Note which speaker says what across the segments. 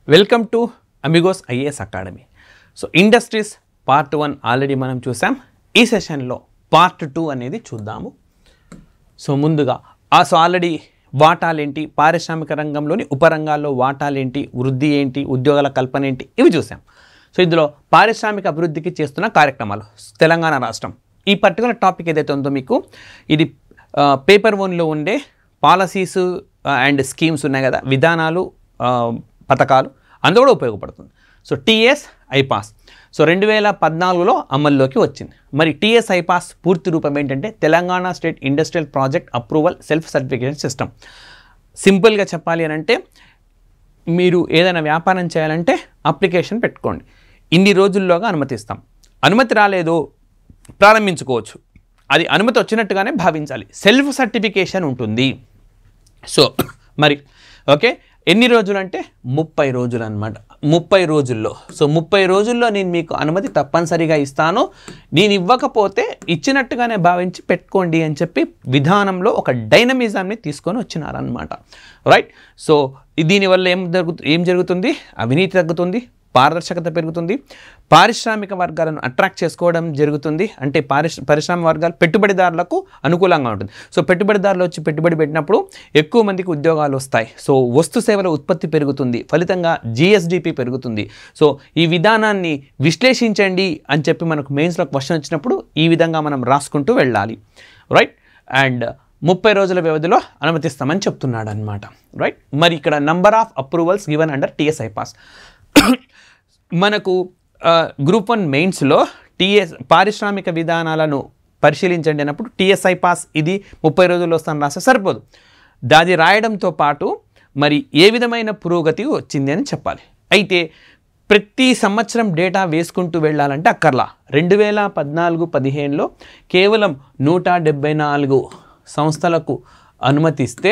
Speaker 1: welcome to Amigos IAS academy so industries part one already మనం చూసాం ఈ సెషన్లో పార్ట్ టూ అనేది చూద్దాము సో ముందుగా ఆ సో ఆల్రెడీ వాటాలేంటి పారిశ్రామిక రంగంలోని ఉపరంగాల్లో వాటాలేంటి వృద్ధి ఏంటి ఉద్యోగాల కల్పన ఏంటి ఇవి చూసాం సో ఇందులో పారిశ్రామిక అభివృద్ధికి చేస్తున్న కార్యక్రమాలు తెలంగాణ రాష్ట్రం ఈ పర్టికులర్ టాపిక్ ఏదైతే ఉందో మీకు ఇది పేపర్ వన్లో ఉండే పాలసీస్ అండ్ స్కీమ్స్ ఉన్నాయి కదా విధానాలు ఆ, పథకాలు అందులో కూడా ఉపయోగపడుతుంది సో టీఎస్ ఐపాస్ సో రెండు వేల పద్నాలుగులో అమల్లోకి వచ్చింది మరి టీఎస్ ఐపాస్ పూర్తి రూపం ఏంటంటే Telangana state industrial project approval self certification system సింపుల్గా చెప్పాలి అని అంటే మీరు ఏదైనా వ్యాపారం చేయాలంటే అప్లికేషన్ పెట్టుకోండి ఇన్ని రోజుల్లోగా అనుమతిస్తాం అనుమతి రాలేదు ప్రారంభించుకోవచ్చు అది అనుమతి వచ్చినట్టుగానే భావించాలి సెల్ఫ్ సర్టిఫికేషన్ ఉంటుంది సో మరి ఓకే ఎన్ని రోజులు అంటే ముప్పై రోజులు అనమాట ముప్పై రోజుల్లో సో ముప్పై రోజుల్లో నేను మీకు అనుమతి తప్పనిసరిగా ఇస్తాను నేను ఇవ్వకపోతే ఇచ్చినట్టుగానే భావించి పెట్టుకోండి అని చెప్పి విధానంలో ఒక డైనమిజాన్ని తీసుకొని వచ్చినారనమాట రైట్ సో దీనివల్ల ఏం జరుగు ఏం జరుగుతుంది అవినీతి తగ్గుతుంది పారదర్శకత పెరుగుతుంది పారిశ్రామిక వర్గాలను అట్రాక్ట్ చేసుకోవడం జరుగుతుంది అంటే పారిశ్ర పరిశ్రమ వర్గాలు పెట్టుబడిదారులకు అనుకూలంగా ఉంటుంది సో పెట్టుబడిదారులు వచ్చి పెట్టుబడి పెట్టినప్పుడు ఎక్కువ మందికి ఉద్యోగాలు వస్తాయి సో వస్తు సేవల ఉత్పత్తి పెరుగుతుంది ఫలితంగా జిఎస్డిపి పెరుగుతుంది సో ఈ విధానాన్ని విశ్లేషించండి అని చెప్పి మనకు మెయిన్స్లో క్వశ్చన్ వచ్చినప్పుడు ఈ విధంగా మనం రాసుకుంటూ వెళ్ళాలి రైట్ అండ్ ముప్పై రోజుల వ్యవధిలో అనుమతిస్తామని చెప్తున్నాడు అనమాట రైట్ మరి ఇక్కడ number of approvals given under TSI pass మనకు గ్రూప్ వన్ మెయిన్స్లో టీఎస్ పారిశ్రామిక విధానాలను పరిశీలించండి అన్నప్పుడు టీఎస్ఐ పాస్ ఇది ముప్పై రోజుల్లో వస్తాను రాస్తే సరిపోదు దాది రాయడంతో పాటు మరి ఏ విధమైన పురోగతి వచ్చింది అని చెప్పాలి అయితే ప్రతి సంవత్సరం డేటా వేసుకుంటూ వెళ్ళాలంటే అక్కర్లా రెండు వేల పద్నాలుగు పదిహేనులో కేవలం నూట డెబ్బై నాలుగు సంస్థలకు అనుమతిస్తే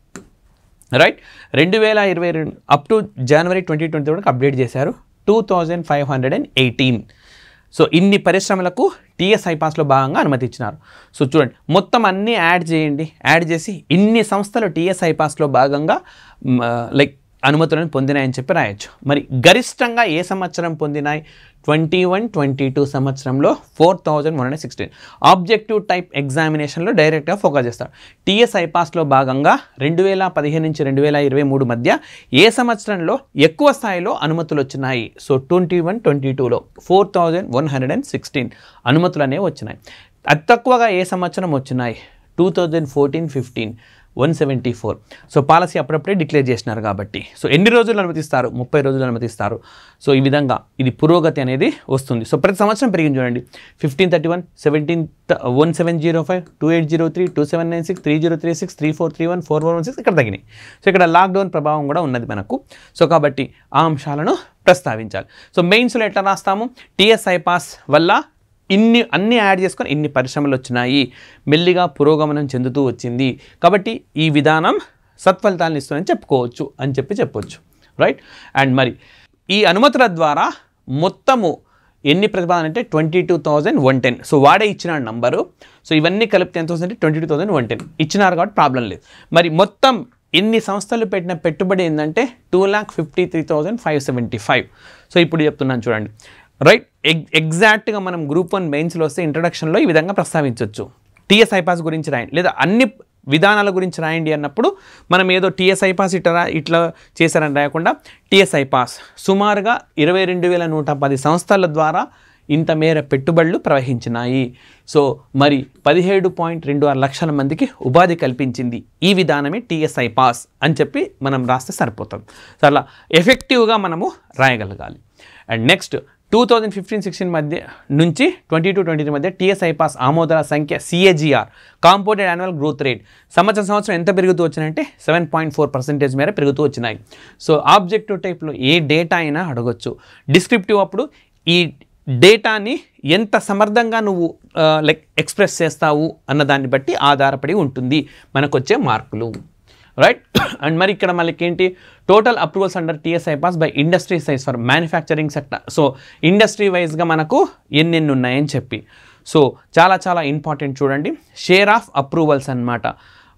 Speaker 1: రైట్ రెండు వేల ఇరవై రెండు up to January twenty twenty వరకు అప్డేట్ చేశారు two thousand five hundred and eighteen so ఇన్ని పరిశ్రమలకు టీఎస్ ఐపాస్లో భాగంగా అనుమతి ఇచ్చినారు సో చూడండి మొత్తం అన్నీ యాడ్ చేయండి యాడ్ చేసి ఇన్ని సంస్థలు టీఎస్ ఐపాస్లో భాగంగా లైక్ అనుమతులను పొందినాయని చెప్పి రాయొచ్చు మరి గరిష్టంగా ఏ సంవత్సరం పొందినాయి ట్వంటీ వన్ ట్వంటీ టూ సంవత్సరంలో four thousand one hundred sixteen objective type ఎగ్జామినేషన్లో డైరెక్ట్గా ఫోకస్ చేస్తారు టీఎస్ ఐపాస్లో భాగంగా రెండు వేల పదిహేను నుంచి రెండు వేల ఇరవై మూడు మధ్య ఏ సంవత్సరంలో ఎక్కువ స్థాయిలో అనుమతులు వచ్చినాయి సో ట్వంటీ వన్ ట్వంటీ టూలో four thousand one hundred and sixteen అనుమతులు అనేవి వచ్చినాయి అతి తక్కువగా ఏ సంవత్సరం వచ్చినాయి two thousand fourteen fifteen one seventy four so policy అప్పుడప్పుడే డిక్లేర్ చేసినారు కాబట్టి సో ఎన్ని రోజులు అనుమతిస్తారు ముప్పై రోజులు అనుమతిస్తారు సో ఈ విధంగా ఇది పురోగతి అనేది వస్తుంది సో ప్రతి సంవత్సరం పెరిగింది చూడండి fifteen thirty one seventeen one seven zero five two eight zero three two seven nine six three zero three six three four three one four four one six ఇక్కడ తగినాయి సో ఇక్కడ లాక్డౌన్ ప్రభావం కూడా ఉన్నది మనకు సో కాబట్టి ఆ అంశాలను ప్రస్తావించాలి సో మెయిన్స్లో ఎట్లా రాస్తాము టీఎస్ఐ పాస్ వల్ల ఇన్ని అన్ని యాడ్ చేసుకొని ఇన్ని పరిశ్రమలు వచ్చినాయి మెల్లిగా పురోగమనం చెందుతూ వచ్చింది కాబట్టి ఈ విధానం సత్ఫలితాలను ఇస్తుందని చెప్పుకోవచ్చు అని చెప్పి చెప్పొచ్చు రైట్ అండ్ మరి ఈ అనుమతుల ద్వారా మొత్తము ఎన్ని ప్రతిపాదన అంటే twenty two thousand one ten so వాడే ఇచ్చిన నంబరు సో ఇవన్నీ కలిపితే ఎంత వస్తుందంటే twenty two thousand one ten ఇచ్చినారు కాబట్టి ప్రాబ్లం లేదు మరి మొత్తం ఎన్ని సంస్థలు పెట్టిన పెట్టుబడి ఏంటంటే two lakh fifty three thousand five seventy five so ఇప్పుడు చెప్తున్నాను చూడండి రైట్ ఎగ్ ఎగ్జాక్ట్గా మనం గ్రూప్ వన్ మెయిన్స్లో వస్తే ఇంట్రడక్షన్లో ఈ విధంగా ప్రస్తావించవచ్చు టీఎస్ ఐపాస్ గురించి రాయండి లేదా అన్ని విధానాల గురించి రాయండి అన్నప్పుడు మనం ఏదో టీఎస్ ఐపాస్ ఇట్లా రా- ఇట్లా చేశారని రాయకుండా టీఎస్ ఐపాస్ సుమారుగా ఇరవై రెండు వేల నూట పది సంస్థల ద్వారా ఇంత మేర పెట్టుబడులు ప్రవహించినాయి సో మరి పదిహేడు పాయింట్ రెండు ఆరు లక్షల మందికి ఉపాధి కల్పించింది ఈ విధానమే టీఎస్ఐ పాస్ అని చెప్పి మనం రాస్తే సరిపోతుంది సో అలా ఎఫెక్టివ్గా మనము రాయగలగాలి and next two thousand fifteen sixteen మధ్య నుంచి ట్వంటీ టు ట్వంటీ మధ్య టీఎస్ఐ పాస్ ఆమోదాల సంఖ్య CAGR compounded annual growth rate సంవత్సరం సంవత్సరం ఎంత పెరుగుతూ వచ్చినాయంటే సెవెన్ పాయింట్ ఫోర్ పర్సెంటేజ్ మేర పెరుగుతూ వచ్చినాయి సో ఆబ్జెక్టివ్ టైప్లో ఏ డేటా అయినా అడగొచ్చు డిస్క్రిప్టివ్ అప్పుడు ఈ డేటాని ఎంత సమర్థంగా నువ్వు లైక్ ఎక్స్ప్రెస్ చేస్తావు అన్న దాన్ని బట్టి ఆధారపడి ఉంటుంది మనకు వచ్చే మార్కులు రైట్ అండ్ మరి ఇక్కడ మనకి ఏంటి total approvals under TSI pass by industry size for manufacturing sector so industry వైజ్గా మనకు ఎన్నెన్ని ఉన్నాయని చెప్పి సో చాలా చాలా ఇంపార్టెంట్ చూడండి షేర్ ఆఫ్ అప్రూవల్స్ అన్నమాట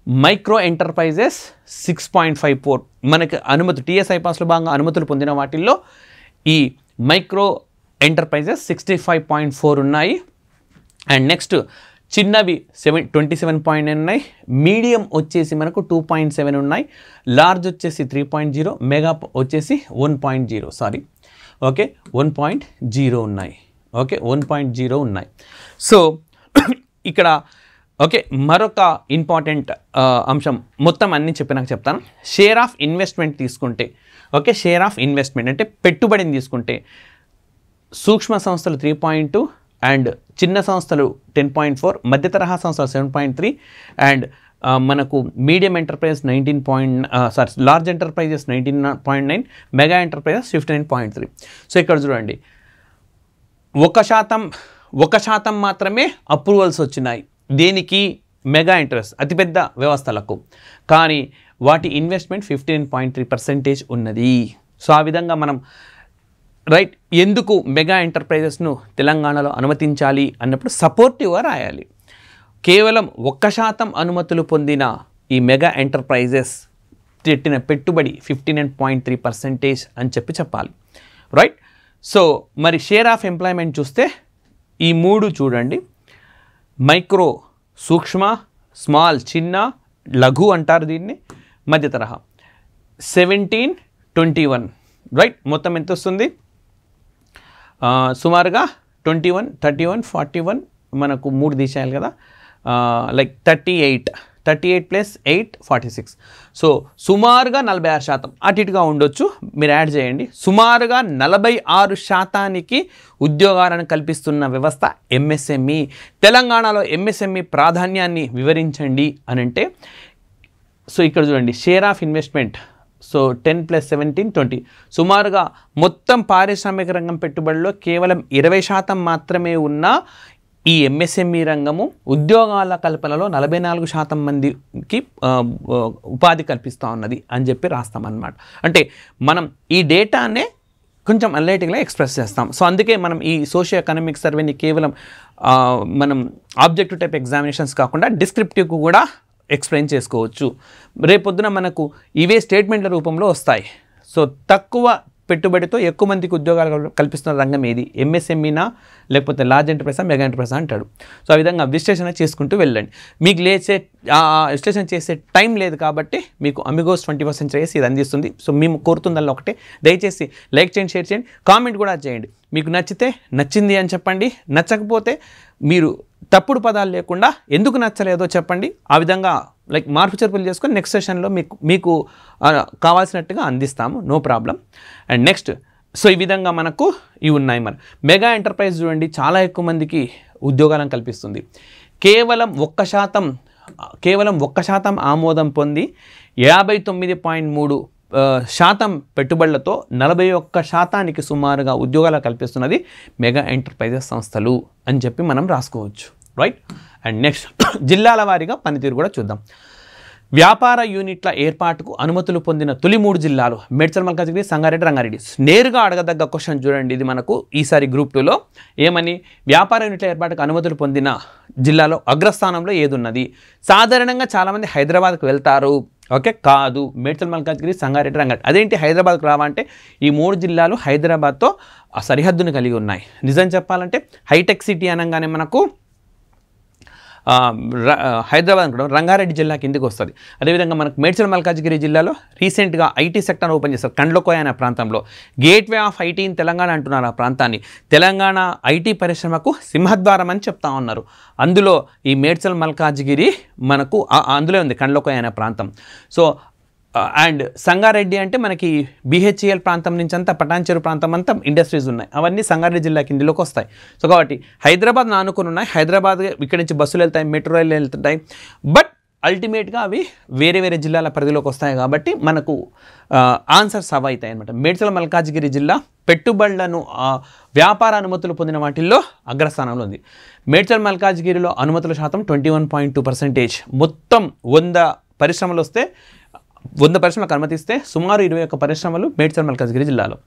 Speaker 1: micro enterprises six point five four మనకి అనుమతి టీఎస్ ఐపాస్లో భాగంగా అనుమతులు పొందిన వాటిల్లో ఈ micro enterprises sixty five point four ఉన్నాయి అండ్ నెక్స్ట్ చిన్నవి seven twenty seven point nine ఉన్నాయి మీడియం వచ్చేసి మనకు టూ పాయింట్ సెవెన్ ఉన్నాయి లార్జ్ వచ్చేసి త్రీ పాయింట్ జీరో మెగా వచ్చేసి one point zero sorry okay one point zero ఉన్నాయి ఓకే వన్ పాయింట్ జీరో ఉన్నాయి సో ఇక్కడ ఓకే మరొక ఇంపార్టెంట్ అంశం మొత్తం అన్ని చెప్పినాక చెప్తాను షేర్ ఆఫ్ ఇన్వెస్ట్మెంట్ తీసుకుంటే ఓకే షేర్ ఆఫ్ ఇన్వెస్ట్మెంట్ అంటే పెట్టుబడిని తీసుకుంటే సూక్ష్మ సంస్థలు త్రీ పాయింట్ టూ అండ్ చిన్న సంస్థలు టెన్ పాయింట్ ఫోర్ మధ్య తరహా సంస్థలు సెవెన్ పాయింట్ త్రీ అండ్ మనకు medium enterprises nineteen point sorry large enterprises nineteen point nine mega enterprises fifty nine point three so ఇక్కడ చూడండి ఒక శాతం ఒక శాతం మాత్రమే అప్రూవల్స్ వచ్చినాయి దేనికి మెగా ఇంట్రెస్ట్ అతిపెద్ద వ్యవస్థలకు కానీ వాటి investment fifteen point three percentage ఉన్నది సో ఆ విధంగా మనం రైట్ ఎందుకు మెగా ఎంటర్ప్రైజెస్ను తెలంగాణలో అనుమతించాలి అన్నప్పుడు సపోర్టివ్గా రాయాలి కేవలం ఒక్క శాతం అనుమతులు పొందిన ఈ మెగా ఎంటర్ప్రైజెస్ పెట్టిన పెట్టుబడి fifty nine point three percentage అని చెప్పి చెప్పాలి రైట్ సో మరి షేర్ ఆఫ్ ఎంప్లాయ్మెంట్ చూస్తే ఈ మూడు చూడండి మైక్రో సూక్ష్మ స్మాల్ చిన్న లఘు అంటారు దీన్ని మధ్య తరహా సెవెంటీన్ ట్వంటీ వన్ రైట్ మొత్తం ఎంత వస్తుంది ఆ, సుమారుగా twenty one thirty one forty one మనకు మూడు తీసేయాలి కదా like thirty eight thirty eight plus eight forty six so సుమారుగా నలభై ఆరు శాతం అటు ఇటుగా ఉండొచ్చు మీరు యాడ్ చేయండి సుమారుగా నలభై ఆరు శాతానికి ఉద్యోగాలను కల్పిస్తున్న వ్యవస్థ ఎంఎస్ఎంఈ తెలంగాణలో ఎంఎస్ఎంఈ ప్రాధాన్యాన్ని వివరించండి అని అంటే సో ఇక్కడ చూడండి share of investment so ten plus seventeen twenty సుమారుగా మొత్తం పారిశ్రామిక రంగం పెట్టుబడిలో కేవలం ఇరవై శాతం మాత్రమే ఉన్న ఈ ఎంఎస్ఎంఈ రంగము ఉద్యోగాల కల్పనలో నలభై నాలుగు శాతం మందికి ఆ, ఆ, ఉపాధి కల్పిస్తూ ఉన్నది అని చెప్పి రాస్తామన్నమాట అంటే మనం ఈ డేటానే కొంచెం అనలైటిక్గా ఎక్స్ప్రెస్ చేస్తాం సో అందుకే మనం ఈ సోషియో ఎకనామిక్ సర్వేని కేవలం ఆ, మనం ఆబ్జెక్టివ్ టైప్ ఎగ్జామినేషన్స్ కాకుండా డిస్క్రిప్టివ్కు కూడా ఎక్స్ప్లెయిన్ చేసుకోవచ్చు రేపొద్దున మనకు ఇవే స్టేట్మెంట్ల రూపంలో వస్తాయి సో తక్కువ పెట్టుబడితో ఎక్కువ మందికి ఉద్యోగాలు కల్- కల్పిస్తున్న రంగం ఏది ఎంఎస్ఎంఈనా లేకపోతే లార్జ్ ఎంటర్ప్రైజా మెగా ఎంటర్ప్రైజా అంటాడు సో ఆ విధంగా విశ్లేషణ చేసుకుంటూ వెళ్ళండి మీకు లేచే ఆ విశ్లేషణ చేసే టైం లేదు కాబట్టి మీకు అమిగోస్ ట్వంటీ పర్సెంట్ చేసి ఇది అందిస్తుంది సో మేము కోరుతుందల్లా ఒకటే దయచేసి లైక్ చేయండి షేర్ చేయండి కామెంట్ కూడా చేయండి మీకు నచ్చితే నచ్చింది అని చెప్పండి నచ్చకపోతే మీరు తప్పుడు పదాలు లేకుండా ఎందుకు నచ్చలేదో చెప్పండి ఆ విధంగా లైక్ మార్పు చేర్పులు చేసుకొని నెక్స్ట్ సెషన్లో మీకు మీకు ఆ, కావాల్సినట్టుగా అందిస్తాము no problem and next so ఈ విధంగా మనకు ఇవి ఉన్నాయి మరి మెగా ఎంటర్ప్రైజ్ చూడండి చాలా ఎక్కువ మందికి ఉద్యోగాలను కల్పిస్తుంది కేవలం ఒక్క శాతం కేవలం ఒక్క శాతం ఆమోదం పొంది యాభై తొమ్మిది పాయింట్ మూడు ఆ, శాతం పెట్టుబడులతో నలభై ఒక్క శాతానికి సుమారుగా ఉద్యోగాలు కల్పిస్తున్నది మెగా ఎంటర్ప్రైజెస్ సంస్థలు అని చెప్పి మనం రాసుకోవచ్చు రైట్ అండ్ నెక్స్ట్ జిల్లాల వారీగా పనితీరు కూడా చూద్దాం వ్యాపార యూనిట్ల ఏర్పాటుకు అనుమతులు పొందిన తొలి మూడు జిల్లాలు మేడ్చల్ మల్కాజిగిరి సంగారెడ్డి రంగారెడ్డి నేరుగా అడగదగ్గ క్వశ్చన్ చూడండి ఇది మనకు ఈసారి గ్రూప్ టూలో ఏమని వ్యాపార యూనిట్ల ఏర్పాటుకు అనుమతులు పొందిన జిల్లాలో అగ్రస్థానంలో ఏదున్నది సాధారణంగా చాలామంది హైదరాబాద్కు వెళ్తారు ఓకే కాదు మేడ్చల్ మల్కాజ్గిరి సంగారెడ్డి రంగారెడ్డి అదేంటి హైదరాబాద్కు రావంటే ఈ మూడు జిల్లాలు హైదరాబాద్తో ఆ సరిహద్దును కలిగి ఉన్నాయి నిజం చెప్పాలంటే హైటెక్ సిటీ అనగానే మనకు ఆ, ర- ఆ, హైదరాబాద్ అనుకోవడం రంగారెడ్డి జిల్లా కిందికి వస్తుంది అదేవిధంగా మనకు మేడ్చల్ మల్కాజ్గిరి జిల్లాలో రీసెంట్గా ఐటీ సెక్టర్ ఓపెన్ చేస్తారు కండ్లకోయ అనే ప్రాంతంలో gateway of IT in Telangana అంటున్నారు ఆ ప్రాంతాన్ని తెలంగాణ ఐటీ పరిశ్రమకు సింహద్వారం అని చెప్తా ఉన్నారు అందులో ఈ మేడ్చల్ మల్కాజ్గిరి మనకు ఆ- అందులో ఉంది కండ్లకోయ అనే ప్రాంతం సో అండ్ సంగారెడ్డి అంటే మనకి బిహెచ్ఎల్ ప్రాంతం నుంచి అంతా పటాన్చెరు ప్రాంతం అంతా ఇండస్ట్రీస్ ఉన్నాయి అవన్నీ సంగారెడ్డి జిల్లా కిందిలోకి వస్తాయి సో కాబట్టి హైదరాబాద్ నానుకుని ఉన్నాయి హైదరాబాద్ ఇక్కడి నుంచి బస్సులు వెళ్తాయి మెట్రో రైలు వెళ్తుంటాయి బట్ అల్టిమేట్గా అవి వేరే వేరే జిల్లాల పరిధిలోకి వస్తాయి కాబట్టి మనకు ఆన్సర్స్ అవ అవుతాయి అనమాట మేడ్చల మల్కాజ్గిరి జిల్లా పెట్టుబడులను ఆ, వ్యాపార అనుమతులు పొందిన వాటిల్లో అగ్రస్థానంలో ఉంది మేడ్చల్ మల్కాజ్గిరిలో అనుమతుల శాతం twenty one point two percentage మొత్తం వంద పరిశ్రమలు వస్తే వంద పరిశ్రమలకు అనుమతిస్తే సుమారు ఇరవై ఒక్క పరిశ్రమలు మేడ్చల్ మల్కాజ్గిరి జిల్లాలో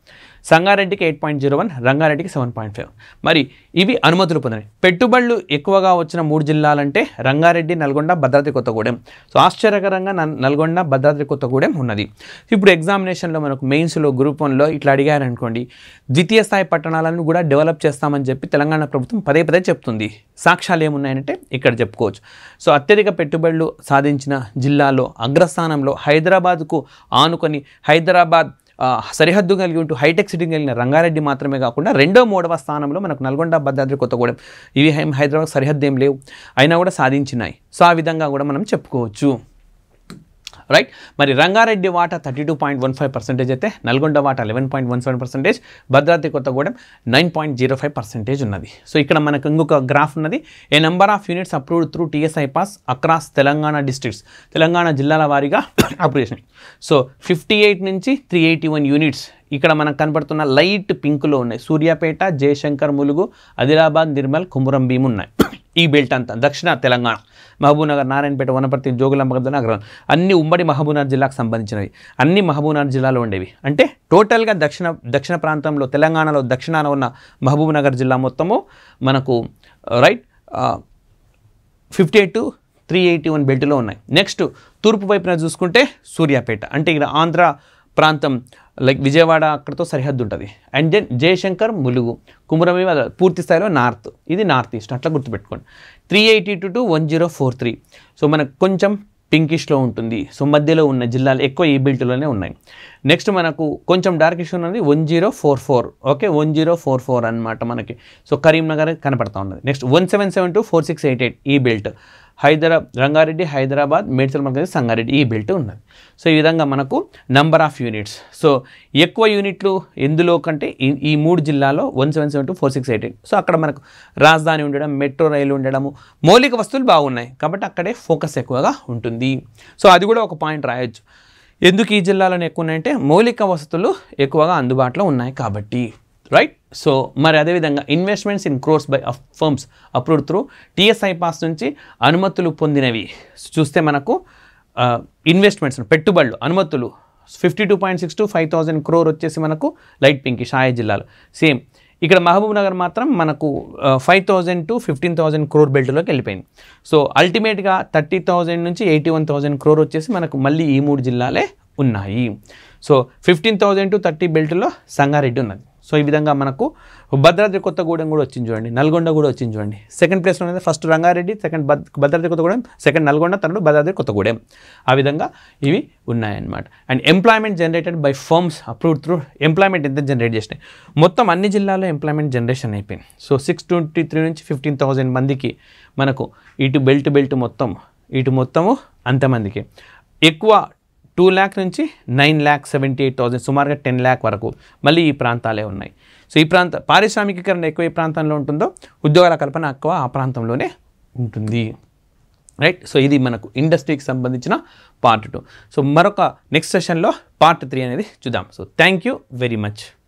Speaker 1: సంగారెడ్డికి ఎయిట్ పాయింట్ జీరో వన్ రంగారెడ్డికి సెవెన్ పాయింట్ ఫైవ్ మరి ఇవి అనుమతులు పొందినాయి పెట్టుబడులు ఎక్కువగా వచ్చిన మూడు జిల్లాలంటే రంగారెడ్డి నల్గొండ భద్రాద్రి కొత్తగూడెం సో ఆశ్చర్యకరంగా నల్- నల్గొండ భద్రాద్రి కొత్తగూడెం ఉన్నది ఇప్పుడు ఎగ్జామినేషన్లో మనకు మెయిన్స్లో గ్రూప్ వన్లో ఇట్లా అడిగారనుకోండి ద్వితీయ స్థాయి పట్టణాలను కూడా డెవలప్ చేస్తామని చెప్పి తెలంగాణ ప్రభుత్వం పదే పదే చెప్తుంది సాక్ష్యాలు ఏమున్నాయంటే ఇక్కడ చెప్పుకోవచ్చు సో అత్యధిక పెట్టుబడులు సాధించిన జిల్లాలో అగ్రస్థానంలో హైదరాబాద్కు ఆనుకొని హైదరాబాద్ ఆ, సరిహద్దు కలిగి ఉంటూ హైటెక్ సిటీ కలిగిన రంగారెడ్డి మాత్రమే కాకుండా రెండో మూడవ స్థానంలో మనకు నల్గొండ భద్రాద్రి కొత్తగూడెం ఇవి హై- హైదరాబాద్ సరిహద్దు ఏం లేవు అయినా కూడా సాధించినాయి సో ఆ విధంగా కూడా మనం చెప్పుకోవచ్చు రైట్ మరి రంగారెడ్డి వాటా thirty two point one five percentage అయితే నల్గొండ వాటా eleven point one seven percentage Bhadradri Kothagudem nine point zero five percentage ఉన్నది సో ఇక్కడ మనకు ఇంకొక గ్రాఫ్ ఉన్నది a number of units approved through TSI pass across Telangana districts Telangana జిల్లాల వారీగా అప్రూవ్ చేసినాయి సో ఫిఫ్టీ ఎయిట్ నుంచి త్రీ ఎయిటీ వన్ యూనిట్స్ ఇక్కడ మనకు కనబడుతున్న లైట్ పింక్లో ఉన్నాయి సూర్యాపేట జయశంకర్ ములుగు ఆదిలాబాద్ నిర్మల్ కుమురం భీమ్ ఉన్నాయి ఈ బెల్ట్ అంతా దక్షిణ తెలంగాణ మహబూబ్నగర్ నారాయణపేట వనపర్తి జోగులాంబ నగరం అన్ని ఉమ్మడి మహబూబ్నగర్ జిల్లాకు సంబంధించినవి అన్ని మహబూబ్నగర్ జిల్లాలో ఉండేవి అంటే టోటల్గా దక్షిణ దక్షిణ ప్రాంతంలో తెలంగాణలో దక్షిణాన ఉన్న మహబూబ్నగర్ జిల్లా మొత్తము మనకు right fifty eight to three eighty one బెల్ట్లో ఉన్నాయి నెక్స్ట్ తూర్పు వైపున చూసుకుంటే సూర్యాపేట అంటే ఇక్కడ ఆంధ్ర ప్రాంతం లైక్ విజయవాడ అక్కడతో సరిహద్దు ఉంటుంది అండ్ దెన్ జయశంకర్ ములుగు కుమరమి పూర్తి స్థాయిలో నార్త్ ఇది నార్త్ ఈస్ట్ అట్లా గుర్తుపెట్టుకోండి three eighty two to one zero four three so మనకు కొంచెం పింకిష్లో ఉంటుంది సో మధ్యలో ఉన్న జిల్లాలు ఎక్కువ ఈ బెల్ట్లోనే ఉన్నాయి నెక్స్ట్ మనకు కొంచెం డార్కిష్ ఉన్నది one zero four four okay one zero four four అనమాట మనకి సో కరీంనగర్ కనపడతా ఉన్నది next one seven seven two four six eight eight ఈ బెల్ట్ హైదరా రంగారెడ్డి హైదరాబాద్ మేడ్చల్ మర్కజ్ సంగారెడ్డి ఈ బెల్ట్ ఉన్నది సో ఈ విధంగా మనకు నంబర్ ఆఫ్ యూనిట్స్ సో ఎక్కువ యూనిట్లు ఎందులో కంటే ఈ ఈ మూడు జిల్లాలో one seven seven two four six eight eight so అక్కడ మనకు రాజధాని ఉండడం మెట్రో రైలు ఉండడము మౌలిక వస్తువులు బాగున్నాయి కాబట్టి అక్కడే ఫోకస్ ఎక్కువగా ఉంటుంది సో అది కూడా ఒక పాయింట్ రాయొచ్చు ఎందుకు ఈ జిల్లాలోనే ఎక్కువ ఉన్నాయంటే మౌలిక వసతులు ఎక్కువగా అందుబాటులో ఉన్నాయి కాబట్టి రైట్ సో మరి అదేవిధంగా investments in crores by of firms approved through TSI pass నుంచి అనుమతులు పొందినవి చూస్తే మనకు ఇన్వెస్ట్మెంట్స్ పెట్టుబడులు అనుమతులు fifty two point six to five thousand crore వచ్చేసి మనకు లైట్ పింక్ షాయ జిల్లాలో సేమ్ ఇక్కడ మహబూబ్ నగర్ మాత్రం మనకు five thousand to fifteen thousand crore బెల్ట్లోకి వెళ్ళిపోయింది సో అల్టిమేట్గా థర్టీ థౌజండ్ నుంచి ఎయిటీ వన్ థౌజండ్ క్రోర్ వచ్చేసి మనకు మళ్ళీ ఈ మూడు జిల్లాలే ఉన్నాయి so fifteen thousand to thirty బెల్ట్లో సంగారెడ్డి ఉన్నది సో ఈ విధంగా మనకు భద్రాద్రి కొత్తగూడెం కూడా వచ్చింది చూడండి నల్గొండ కూడా వచ్చింది చూడండి సెకండ్ ప్లేస్లో ఉన్నది ఫస్ట్ రంగారెడ్డి సెకండ్ భద్ భద్రాద్రి కొత్తగూడెం సెకండ్ నల్గొండ థర్డ్ భద్రాద్రి కొత్తగూడెం ఆ విధంగా ఇవి ఉన్నాయన్నమాట and employment generated by firms approved through employment ఎంత జనరేట్ చేసినాయి మొత్తం అన్ని జిల్లాల్లో ఎంప్లాయ్మెంట్ జనరేషన్ అయిపోయింది సో సిక్స్ ట్వంటీ త్రీ నుంచి ఫిఫ్టీన్ థౌజండ్ మందికి మనకు ఇటు బెల్ట్ బెల్ట్ మొత్తం ఇటు మొత్తము అంతమందికి ఎక్కువ టూ ల్యాక్ నుంచి nine lakh seventy eight thousand సుమారుగా టెన్ ల్యాక్ వరకు మళ్ళీ ఈ ప్రాంతాలే ఉన్నాయి సో ఈ ప్రాంత పారిశ్రామికీకరణ ఎక్కువ ఏ ప్రాంతంలో ఉంటుందో ఉద్యోగాల కల్పన ఎక్కువ ఆ ప్రాంతంలోనే ఉంటుంది రైట్ సో ఇది మనకు ఇండస్ట్రీకి సంబంధించిన పార్ట్ టూ సో మరొక నెక్స్ట్ సెషన్లో పార్ట్ త్రీ అనేది చూద్దాం so thank you very much